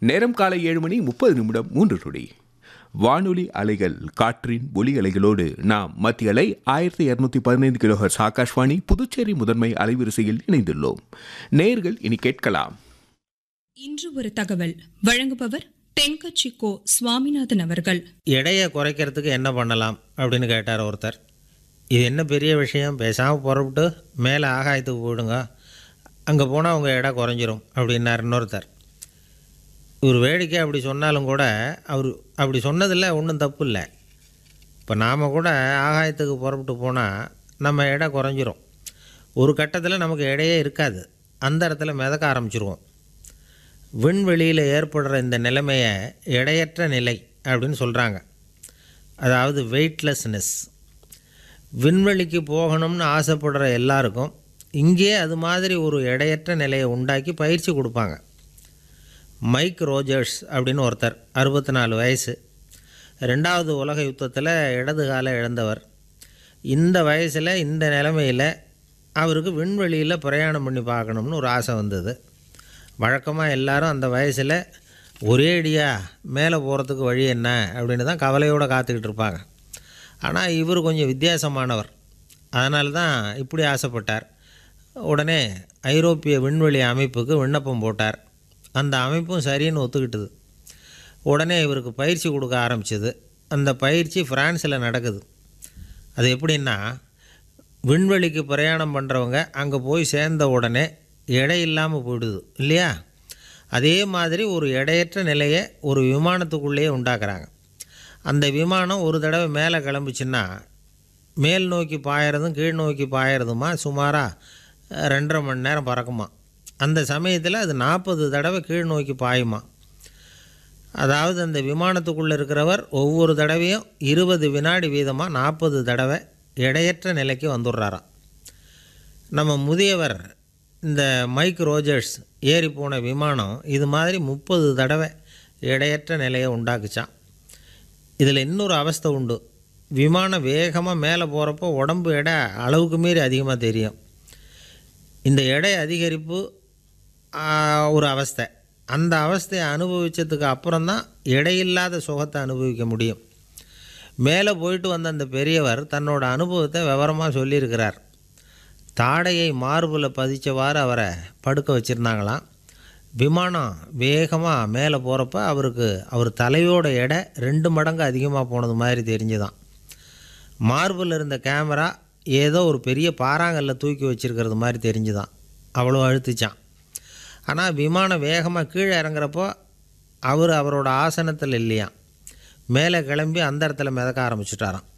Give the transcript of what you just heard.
நேரம் காலை ஏழு மணி முப்பது நிமிடம் மூன்று நொடி வானொலி அலைகள் காற்றின் ஒலி அலைகளோடு நாம் மத்திய அலை ஆயிரத்தி இருநூத்தி பதினைந்து கிலோஹர்ஸ் ஆகாஷ்வாணி புதுச்சேரி முதன்மை அலைவரிசையில் இணைந்துள்ளோம் நேர்கள் இனி கேட்கலாம் இன்று ஒரு தகவல் வழங்குபவர் தென்கட்சி கோ சுவாமிநாதன் அவர்கள் எடையை குறைக்கிறதுக்கு என்ன பண்ணலாம் அப்படின்னு கேட்டார் ஒருத்தர் இது என்ன பெரிய விஷயம் பேசாமல் புறப்பட்டு மேலே ஆகாயத்துக்கு போயிடுங்க அங்கே போனால் உங்கள் எடை குறைஞ்சிரும் அப்படின்னார் இன்னொருத்தர் இவர் வேடிக்கை அப்படி சொன்னாலும் கூட அவர் அப்படி சொன்னதில் ஒன்றும் தப்பு இல்லை இப்போ நாம் கூட ஆகாயத்துக்கு புறப்பட்டு போனால் நம்ம எடை குறைஞ்சிரும் ஒரு கட்டத்தில் நமக்கு எடையே இருக்காது அந்த இடத்துல மிதக்க ஆரம்பிச்சிருவோம் விண்வெளியில் ஏற்படுற இந்த நிலைமையை எடையற்ற நிலை அப்படின்னு சொல்கிறாங்க அதாவது வெயிட்லெஸ்னஸ் விண்வெளிக்கு போகணும்னு ஆசைப்படுற எல்லாருக்கும் இங்கேயே அது மாதிரி ஒரு எடையற்ற நிலையை உண்டாக்கி பயிற்சி கொடுப்பாங்க மைக் ரோஜர்ஸ் அப்படின்னு ஒருத்தர் அறுபத்தி நாலு வயசு ரெண்டாவது உலக யுத்தத்தில் இடது கால இழந்தவர் இந்த வயசில் இந்த நிலைமையில் அவருக்கு விண்வெளியில் பிரயாணம் பண்ணி பார்க்கணும்னு ஒரு ஆசை வந்தது வழக்கமாக எல்லாரும் அந்த வயசில் ஒரே அடியாக மேலே போகிறதுக்கு வழி என்ன அப்படின்னு தான் கவலையோடு காத்துக்கிட்டு இருப்பாங்க ஆனால் இவர் கொஞ்சம் வித்தியாசமானவர் அதனால தான் இப்படி ஆசைப்பட்டார் உடனே ஐரோப்பிய விண்வெளி அமைப்புக்கு விண்ணப்பம் போட்டார் அந்த அமைப்பும் சரின்னு ஒத்துக்கிட்டது உடனே இவருக்கு பயிற்சி கொடுக்க ஆரம்பிச்சது அந்த பயிற்சி ஃப்ரான்ஸில் நடக்குது அது எப்படின்னா விண்வெளிக்கு பிரயாணம் பண்ணுறவங்க அங்கே போய் சேர்ந்த உடனே எடை இல்லாமல் போயிடுது இல்லையா அதே மாதிரி ஒரு எடையற்ற நிலையை ஒரு விமானத்துக்குள்ளேயே உண்டாக்குறாங்க அந்த விமானம் ஒரு தடவை மேலே கிளம்புச்சுன்னா மேல் நோக்கி பாயறதும் கீழ் நோக்கி பாயறதுமா சுமாராக ரெண்டரை மணி நேரம் பறக்குமா அந்த சமயத்தில் அது நாற்பது தடவை கீழ் நோக்கி பாயுமா அதாவது அந்த விமானத்துக்குள்ளே இருக்கிறவர் ஒவ்வொரு தடவையும் இருபது வினாடி வீதமாக நாற்பது தடவை எடையற்ற நிலைக்கு வந்துடுறாராம் நம்ம முதியவர் இந்த மைக் ரோஜர்ஸ் ஏறி போன விமானம் இது மாதிரி முப்பது தடவை எடையற்ற நிலையை உண்டாக்குச்சான் இதில் இன்னொரு அவஸ்தை உண்டு விமானம் வேகமாக மேலே போகிறப்போ உடம்பு எடை அளவுக்கு மீறி அதிகமாக தெரியும் இந்த எடை அதிகரிப்பு ஆ, ஒரு அவஸ்தை அந்த அவஸ்தையை அனுபவித்ததுக்கு அப்புறம் தான் எடையில்லாத சுகத்தை அனுபவிக்க முடியும் மேலே போயிட்டு வந்த அந்த பெரியவர் தன்னோட அனுபவத்தை விவரமாக சொல்லியிருக்கிறார் தாடையை மார்பில் பதிச்சவாறு அவரை படுக்க வச்சுருந்தாங்களாம் விமானம் வேகமாக மேலே போகிறப்ப அவருக்கு அவர் தலையோட எடை ரெண்டு மடங்கு அதிகமாக போனது மாதிரி தெரிஞ்சுதான் மார்பில் இருந்த கேமரா ஏதோ ஒரு பெரிய பாறாங்கல்ல தூக்கி வச்சிருக்கிறது மாதிரி தெரிஞ்சுதான் அவ்வளோ அழுத்துச்சான் ஆனால் விமானம் வேகமாக கீழே இறங்குறப்போ அவர் அவரோட ஆசனத்தில் இல்லையாம் மேலே கிளம்பி அந்த இடத்துல மிதக்க ஆரம்பிச்சிட்டாராம்